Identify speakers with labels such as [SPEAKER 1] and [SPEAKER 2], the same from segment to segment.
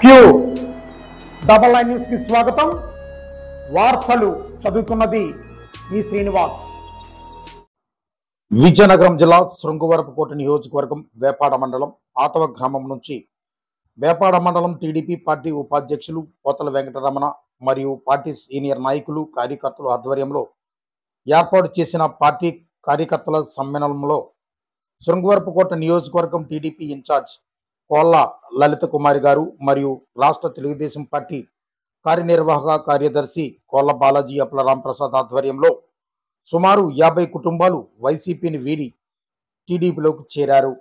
[SPEAKER 1] queue double line news కి స్వాగతం వార్తలు చదువుతున్నది మీ శ్రీనివాస్ విజయనగరం జిల్లా శృంగవరపుకోట నియోజకవర్గం వేపాడ మండలం ఆతవ గ్రామం నుంచి వేపాడ మండలం టీడీపీ పార్టీ ఉపాధ్యక్షులు పోతల వెంకటరమణ మరియు పార్టీ సీనియర్ నాయకులు కార్యకర్తల ఆధ్వర్యంలో ఏర్పాటు చేసిన పార్టీ కార్యకర్తల సమ్మేళనంలో శృంగవరపుకోట నియోజకవర్గం టీడీపీ ఇన్ఛార్జ్ కోళ్ళ లలిత కుమారి గారు మరియు రాష్ట్ర తెలుగుదేశం పార్టీ కార్యనిర్వాహక కార్యదర్శి కోళ్ళ బాలాజీ అప్పల రాంప్రసాద్ ఆధ్వర్యంలో సుమారు యాభై కుటుంబాలు వైసీపీని వీడి టీడీపీలోకి చేరారు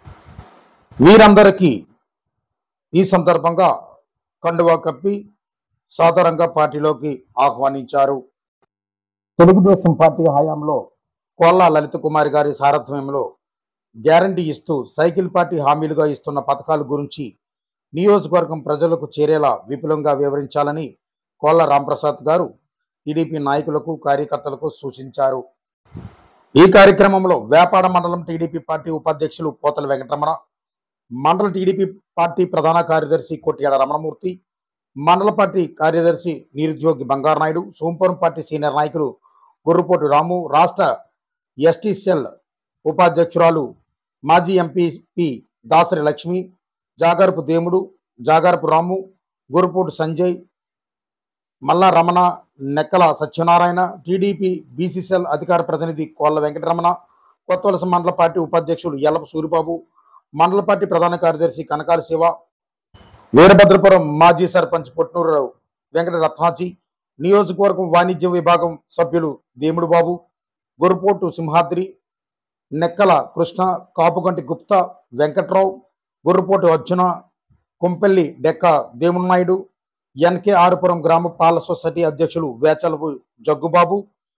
[SPEAKER 1] వీరందరికీ ఈ సందర్భంగా కండువా కప్పి సాధారణంగా పార్టీలోకి ఆహ్వానించారు తెలుగుదేశం పార్టీ హయాంలో కోళ్ళ లలిత కుమారి గారి సారథ్యంలో గ్యారంటీ ఇస్తూ సైకిల్ పార్టీ హామీలుగా ఇస్తున్న పథకాల గురించి నియోజకవర్గం ప్రజలకు చేరేలా విపులంగా వివరించాలని కోళ్ళ రాంప్రసాద్ గారు టీడీపీ నాయకులకు కార్యకర్తలకు సూచించారు ఈ కార్యక్రమంలో వేపాడ మండలం టీడీపీ పార్టీ ఉపాధ్యక్షులు పోతల వెంకటరమణ మండల టీడీపీ పార్టీ ప్రధాన కార్యదర్శి కొట్యాడ రమణమూర్తి మండల పార్టీ కార్యదర్శి నిరుద్యోగి బంగారనాయుడు సోంపురం పార్టీ సీనియర్ నాయకులు గుర్రుపోటు రాము రాష్ట్ర ఎస్టీ సెల్ ఉపాధ్యక్షురాలు మాజీ ఎంపీ దాసరి లక్ష్మి జాగరపు దేముడు జాగరపు రాము గురుపోటు సంజయ్ మల్లా రమణ నెక్కల సత్యనారాయణ టీడీపీ బీసీసీఎల్ అధికార ప్రతినిధి కోళ్ళ వెంకటరమణ కొత్తవలస మండల పార్టీ ఉపాధ్యక్షులు ఎల్లప సూరిబాబు మండల పార్టీ ప్రధాన కార్యదర్శి కనకాల శివ వీరభద్రపురం మాజీ సర్పంచ్ పొట్నూరు వెంకట రత్నాజీ నియోజకవర్గం వాణిజ్య విభాగం సభ్యులు దేముడు బాబు గురుపోటు సింహాద్రి నెక్కల కృష్ణ కాపుగంటి గుప్తా వెంకట్రావు గుర్రపోటు అర్జున కొంపెల్లి డెక్క దేవునాయుడు ఎన్కే ఆరుపురం గ్రామ పాల సొసైటీ అధ్యక్షులు వేచలపు జగ్గుబాబు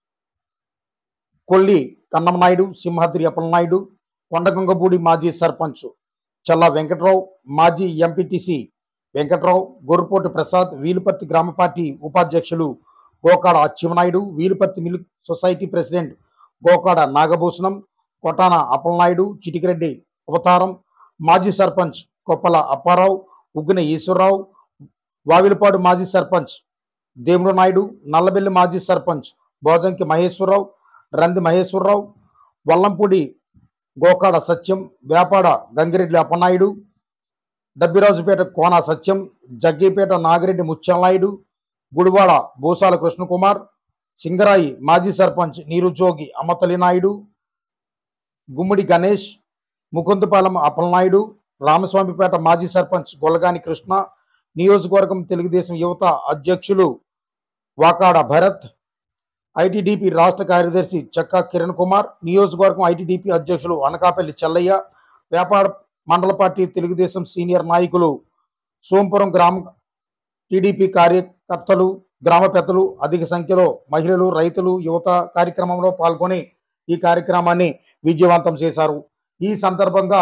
[SPEAKER 1] కొల్లి కన్నమనాయుడు సింహాద్రి అప్పలనాయుడు కొండగంగబూడి మాజీ సర్పంచ్ చల్ల వెంకట్రావు మాజీ ఎంపీటీసీ వెంకట్రావు గొర్రపోటు ప్రసాద్ వీలుపర్తి గ్రామ పార్టీ ఉపాధ్యక్షులు Gokada Acchemnaidu Vilupurthi milk society president Gokada Nagabhushanam Kotana Appalanaidu Chitikireddy Avataram మాజీ సర్పంచ్ కొప్పల అప్పారావు ఉగ్గిన ఈశ్వరరావు వావిలపాడు మాజీ సర్పంచ్ దేముడు నాయుడు నల్లబెల్లి మాజీ సర్పంచ్ భోజంకి మహేశ్వరరావు రంది మహేశ్వరరావు వల్లంపూడి గోకాడ సత్యం వేపాడ గంగిరెడ్డి అప్పనాయుడు డబ్బిరాజుపేట కోన సత్యం జగ్గిపేట నాగిరెడ్డి ముత్యాలనాయుడు గుడివాడ భూసాల కృష్ణకుమార్ సింగరాయి మాజీ సర్పంచ్ నీరుజోగి అమ్మతలి నాయుడు గుమ్మడి గణేష్ ముకుందపాలెం అప్పలనాయుడు రామస్వామిపేట మాజీ సర్పంచ్ గొల్లగాని కృష్ణ నియోజకవర్గం తెలుగుదేశం యువత అధ్యక్షులు వాకాడ భరత్ ఐటీడీపీ రాష్ట్ర కార్యదర్శి చెక్కా కిరణ్ కుమార్ నియోజకవర్గం ఐటీడీపీ అధ్యక్షులు అనకాపల్లి చెల్లయ్య వ్యాపార మండల పార్టీ తెలుగుదేశం సీనియర్ నాయకులు సోంపురం గ్రామ టీడీపీ కార్యకర్తలు గ్రామ పెద్దలు అధిక సంఖ్యలో మహిళలు రైతులు యువత కార్యక్రమంలో పాల్గొని ఈ కార్యక్రమాన్ని విజయవంతం చేశారు ఈ సందర్భంగా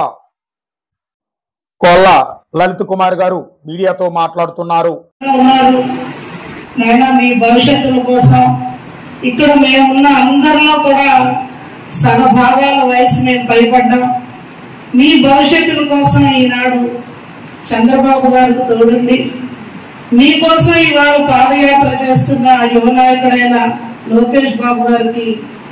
[SPEAKER 1] కోళ్ళ లలిత్ కుమార్ గారు మీడియాతో మాట్లాడుతున్నారు
[SPEAKER 2] ఉన్నారు నాయన మీ భవిష్యత్తుల కోసం ఇక్కడ మేమున్న అందరిలో కూడా సగ భాగాల వయసు మేము భయపడ్డాం మీ భవిష్యత్తుల కోసం ఈనాడు చంద్రబాబు గారికి తోడుండి మీకోసం ఇవాళ పాదయాత్ర చేస్తున్న యువ నాయకుడైన లోకేష్ బాబు గారికి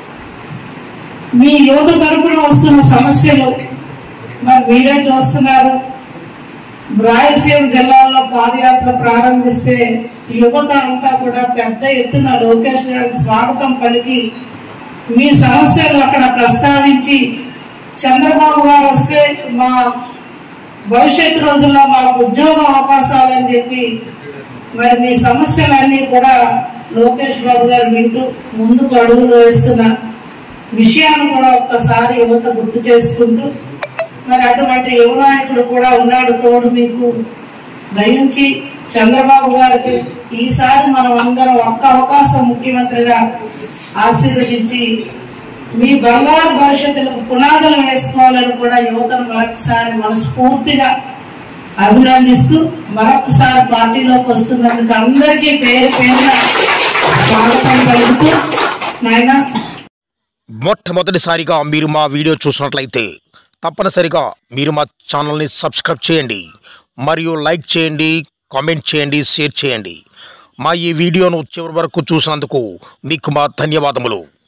[SPEAKER 2] మీ యువత తరపున వస్తున్న సమస్యలు మరి మీరే చూస్తున్నారు రాయలసీమ జిల్లాలో పాదయాత్ర ప్రారంభిస్తే యువత అంతా కూడా పెద్ద ఎత్తున లోకేష్ గారికి స్వాగతం పలికి మీ సమస్యలు అక్కడ ప్రస్తావించి చంద్రబాబు గారు వస్తే మా భవిష్యత్తు రోజుల్లో మాకు ఉద్యోగ అవకాశాలని చెప్పి మరి మీ సమస్యలన్నీ కూడా లోకేష్ బాబు గారు వింటూ ముందుకు అడుగులు వేస్తున్న విషయాన్ని కూడా ఒక్కసారి యువత గుర్తు చేసుకుంటూ మరి అటువంటి యువ నాయకుడు కూడా ఉన్నాడు తోడు మీకు దయించి చంద్రబాబు గారికి ఈసారి మనం అందరం ఒక్క అవకాశం ముఖ్యమంత్రిగా ఆశీర్వదించి మీ బంగారు భవిష్యత్తులకు పునాదులు వేసుకోవాలని కూడా యువతను మరొకసారి మనస్ఫూర్తిగా అభినందిస్తూ మరొకసారి పార్టీలోకి వస్తున్నందుకు అందరికీ పేరు పేరున స్వాగతం పలుకుతూ నాయన
[SPEAKER 3] మొట్టమొదటిసారిగా మీరు మా వీడియో చూసినట్లయితే తప్పనిసరిగా మీరు మా ఛానల్ని సబ్స్క్రైబ్ చేయండి మరియు లైక్ చేయండి కామెంట్ చేయండి షేర్ చేయండి మా ఈ వీడియోను చివరి వరకు చూసినందుకు మీకు మా ధన్యవాదములు